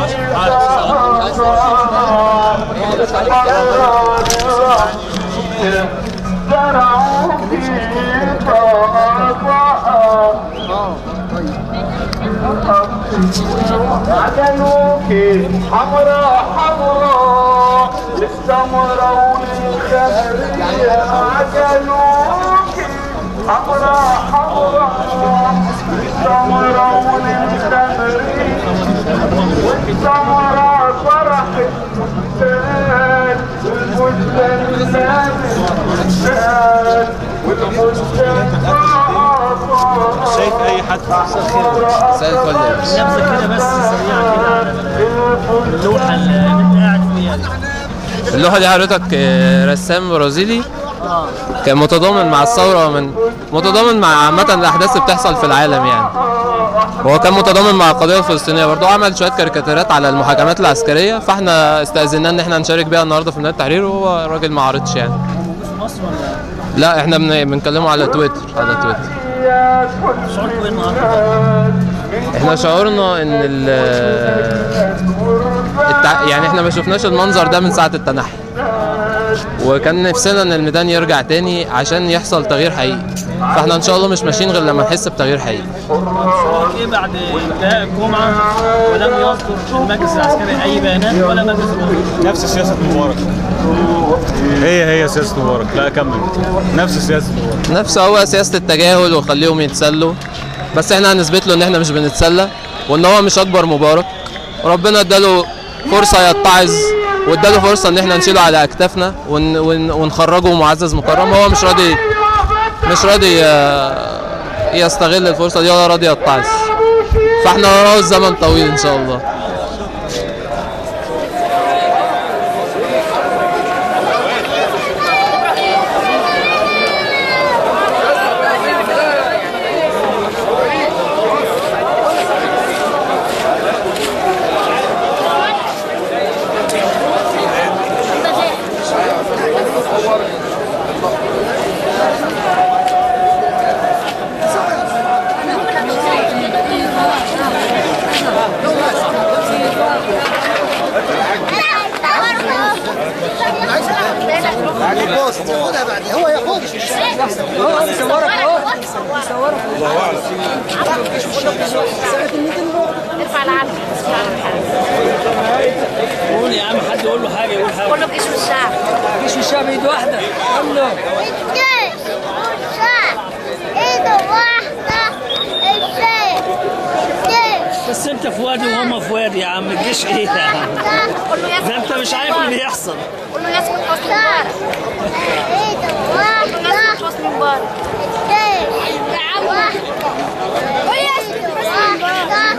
زرعوا فيك عجلوك حمراء حمراء للسمرة وللخمرية عجلوك حمراء حمراء للسمرة وللخمرية والسمرة فرحت فستان والفستان لابس فستان والفستان شايف اي حد زي الفل يا باشا نبذه كده بس سريعه كده على اللوحه اللي انت قاعد فيها دي اللوحة دي حضرتك آه، رسام برازيلي كان متضامن مع الثورة من متضامن مع عامة الأحداث اللي بتحصل في العالم يعني هو كان متضامن مع القضية الفلسطينية برضه عمل شوية كاريكاتيرات على المحاكمات العسكرية فاحنا استأذناه إن احنا نشارك بيها النهاردة في ميدان التحرير وهو الراجل ما عرضش يعني في مصر ولا لا احنا بن- بنكلمه على تويتر على تويتر شعوركم ايه النهارده؟ احنا شعورنا ان ال التع... يعني احنا ما شفناش المنظر ده من ساعة التنحي وكان نفسنا ان الميدان يرجع تاني عشان يحصل تغيير حقيقي فاحنا ان شاء الله مش ماشيين غير لما نحس بتغيير حقيقي شعورك ايه بعد انتهاء الجمعه ولم يصدر المجلس العسكري اي بيانات ولا مجلس الامور؟ نفس سياسة مبارك هي هي سياسة مبارك لا كمل نفس سياسة مبارك نفس هو سياسة التجاهل وخليهم يتسلوا بس احنا هنثبت له ان احنا مش بنتسلى وان هو مش اكبر مبارك وربنا اداله فرصة يتعظ واداله فرصة ان احنا نشيله على اكتافنا ون ون ونخرجه معزز مكرم هو مش راضي مش راضي آه، يستغل الفرصة دي ولا راضي يتعظ فاحنا وراه الزمن طويل ان شاء الله هو ياخد هو بيصورك اهو بيصورك ارفع العلم قول يا عم حد يقول له حاجه يقول حاجه كله بجيش الشعب جيش الشعب ايد واحده قول له الجيش والشعب ايده واحدة الجيش الجيش بس انت في وادي وهم في وادي يا عم الجيش ايه يا عم كله يسكت ده انت مش عارف اللي بيحصل كله يسكت حسني مبارك ايده كله واحدة يسكت حسني مبارك الجيش واحدة ايده واحدة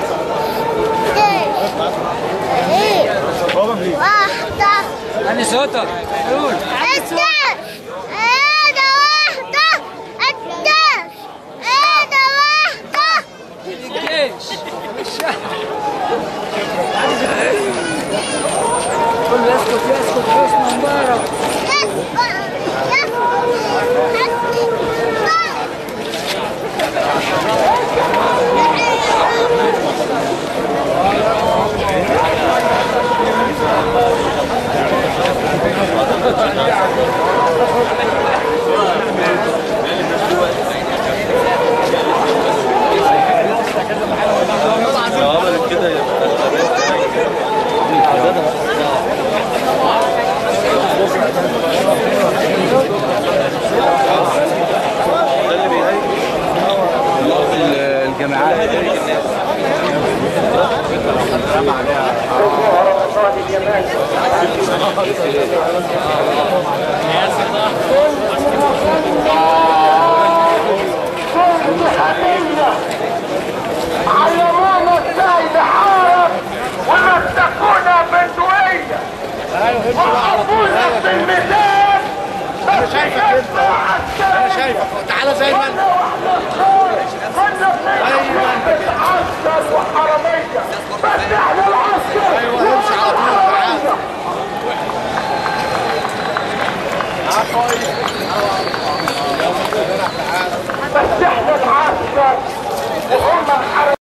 الجيش ايد واحدة علي صوتك قول الجيش ايده واحدة الجيش ايده واحدة الجيش الشعب كله يسكت يسكت حسن مبارك علمونا ازاي نحارب ومسكونا بندقية وقفونا في الميدان انا شايفك انت انا شايفك تعالى زي ما انت كنا بنلعب عسكر وحرامية بس احنا العسكر ايوه امشي على طول بس احنا العسكر وهم الحرامية